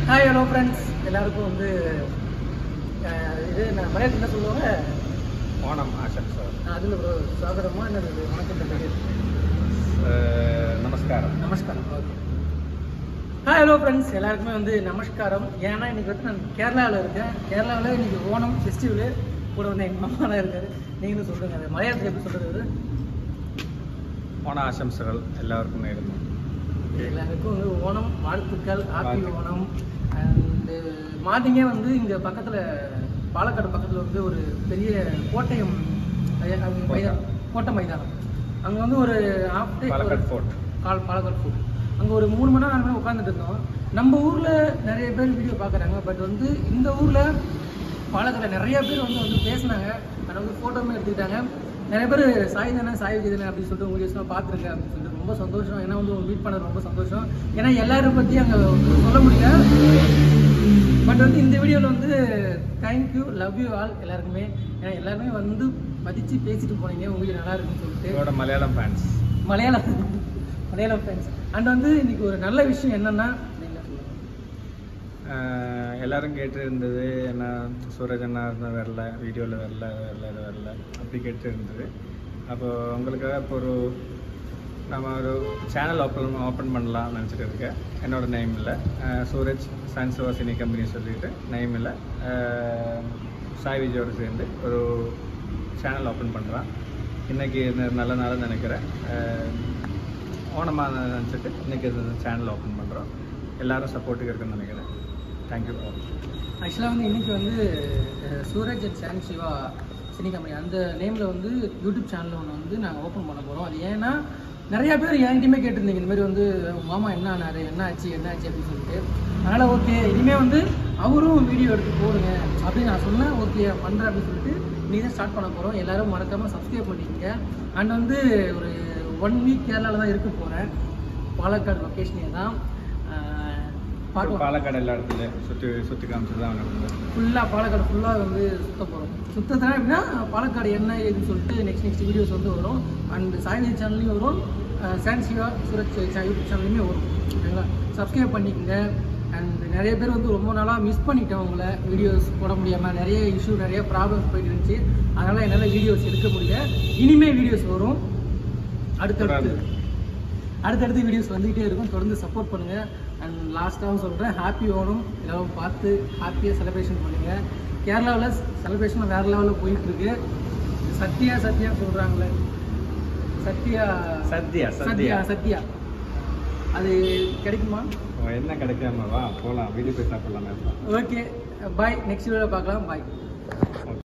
Hi hello friends எல்லாருக்கும் வந்து அஹ், இது நான் மலையாளத்தில் என்ன சொல்லுவாங்க ஓணம் ஆசம்சர் அதில் ஒரு சாகரமா என்னது வணக்கம் தம்பி. நமஸ்காரம் நமஸ்காரம் ஓகே ஹாய் ஹலோ ஃப்ரெண்ட்ஸ் எல்லாருக்குமே வந்து நமஸ்காரம் ஏன்னா இன்னைக்கு வந்து நான் கேரளாவில் இருக்கேன் கேரளாவில் இன்னைக்கு ஓணம் ஃபெஸ்டிவல் கூட வந்து எங்கள் மாமா தான் இருக்காரு நீங்களும் சொல்லுங்க அது மலையாளத்தில் எப்படி சொல்கிறது ஓண ஆசம்சകൾ எல்லாருக்கும் நேருന്നു எல்லாருக்கும் வந்து ஓணம் வாழ்த்துக்கள் ஹாப்பி வாழ்த்துக்கள். ஓணம் அண்டு மார்னிங்கே வந்து இங்கே பக்கத்தில் பாலக்காடு பக்கத்தில் வந்து ஒரு பெரிய கோட்டயம் ஐய- அது மைதானம் கோட்டை மைதானம் அங்கே வந்து ஒரு half day- பாலக்காடு ஃபோர்ட் கால் பாலக்காடு ஃபுட் அங்கே ஒரு மூணு மணி நேரம் நாலு மணி நேரம் உட்காந்துட்டு இருந்தோம் நம்ம ஊரில் நிறைய பேர் வீடியோ பார்க்குறாங்க பட் வந்து இந்த ஊரில் பாலக்காடில் நிறைய பேர் வந்து வந்து பேசினாங்க அதை வந்து ஃபோட்டோமே எடுத்துக்கிட்டாங்க நிறைய பேர் சாய் தானே சாய் விஜய் தானே அப்படின்னு சொல்லிட்டு உங்கள் வீடியோஸ்லாம் பார்த்துருக்கேன் அப்படின்னு சொல்லிட்டு ரொம்ப சந்தோஷம் ஏன்னா வந்து உங்க மீட் பண்ணது ரொம்ப சந்தோஷம் ஏன்னா எல்லாரும் பற்றி அங்கே சொல்ல முடியல பட் வந்து இந்த வீடியோவில் வந்து தேங்க்யூ லவ் யூ ஆல் எல்லாருக்குமே ஏன்னா எல்லாருமே வந்து மதித்து பேசிட்டு போனீங்க உங்க வீடியோ நல்லா இருக்குன்னு சொல்லிட்டு இதோட Malayalam fans Malayalam Malayalam friends and வந்து இன்னைக்கு ஒரு நல்ல விஷயம் என்னன்னா நீங்க சொல்லுங்க. எல்லாரும் கேட்டு இருந்தது என்ன சூரஜ் அண்ணா இருந்தால் வரல வீடியோவில் வரல வரல இது வரல அப்படி கேட்டு இருந்தது அப்போ உங்களுக்காக இப்போ ஒரு நம்ம ஒரு சேனல் ஓப்பன் ஓப்பன் பண்ணலாம் நினச்சிட்டு இருக்கேன் என்னோட நேம் இல்லை சூரஜ் சயின்ஸ் வாசினி கம்பெனி சொல்லிட்டு நேம் இல்லை சாய் விஜயோட சேர்ந்து ஒரு சேனல் ஓப்பன் பண்ணுறான் இன்றைக்கி நல்ல நாள் நினைக்கிறேன் அஹ், ஓணமாக நினச்சிட்டு இன்றைக்கி சேனல் ஓப்பன் பண்ணுறோம் எல்லாரும் சப்போர்ட்டுக்கு இருக்குன்னு நினைக்கிறேன் தேங்க்யூ ஆக்சுவலாக வந்து இன்னைக்கு வந்து அஹ், சூரஜ் அண்ட் சான் சிவா சினி கம்பெனி அந்த நேமில் வந்து யூடியூப் சேனல் ஒன்று வந்து நாங்கள் ஓப்பன் பண்ண போகிறோம் அது ஏன்னா நிறைய பேர் என்கிட்டயுமே கேட்டிருந்தீங்க இந்த மாதிரி வந்து உங்க மாமா என்ன ஆனாரு என்ன ஆச்சு என்ன ஆச்சு அப்படின்னு சொல்லிட்டு அதனால் ஓகே இனிமேல் வந்து அவரும் வீடியோ எடுத்து போடுங்க அப்படின்னு நான் சொன்னேன் ஓகே பண்ணுறேன் அப்படின்னு சொல்லிட்டு நீ தான் ஸ்டார்ட் பண்ண போகிறோம் எல்லாரும் மறக்காமல் சப்ஸ்கிரைப் பண்ணிக்கங்க அண்ட் வந்து ஒரு ஒன் வீக் கேரளாவில் தான் இருக்க போகிறேன் பாலக்காடு லொக்கேஷனே தான் அஹ், பார்க்கலாம் பாலக்காடு எல்லா இடத்துலையும் சுற்றி சுற்றி காமிச்சு தான் அவனுக்கு ஃபுல்லாக பாலக்காடு ஃபுல்லாக வந்து சுத்த போகிறோம் சுத்தத்தினா எப்படின்னா பாலக்காடு என்ன ஏதுன்னு சொல்லிட்டு நெக்ஸ்ட் நெக்ஸ்ட் வீடியோஸ் வந்து வரும் அண்ட் சாய்வி சேனல்லையும் வரும் சான் சிவா சூரஜ் சா- யூடியூப் சேனல்லையுமே வரும் ஓகேங்களா சப்ஸ்கிரைப் பண்ணிக்கோங்க அண்ட் நிறைய பேர் வந்து ரொம்ப நாளாக மிஸ் பண்ணிட்டேன் உங்களை வீடியோஸ் போட முடியாமல் நிறைய இஷ்யூ நிறைய ப்ராப்ளம்ஸ் போயிட்டு இருந்துச்சு அதனால் என்னால் வீடியோஸ் எடுக்க முடியல இனிமே வீடியோஸ் வரும் அடுத்தடுத்து அடுத்தடுத்து வீடியோஸ் வந்துகிட்டே இருக்கும் தொடர்ந்து சப்போர்ட் பண்ணுங்க அண்ட் லாஸ்ட்டாகவும் சொல்கிறேன் ஹாப்பி ஓணம் எல்லாரும் பார்த்து ஹாப்பியாக செலிப்ரேஷன் பண்ணுங்க கேரளாவில் செலிப்ரேஷன் வேறு லெவலில் போயிட்டு இருக்கு சத்யா சத்யா சொல்கிறாங்களே சத்யா சத்யா, சத்யா. சத்யா சத்யா அது கிடைக்குமா என்ன கிடைக்காம வா போகலாம் வீடியோ போய் சாப்பிடலாம் ஓகே பாய் நெக்ஸ்ட் வீடியோவில் பார்க்கலாம் பாய்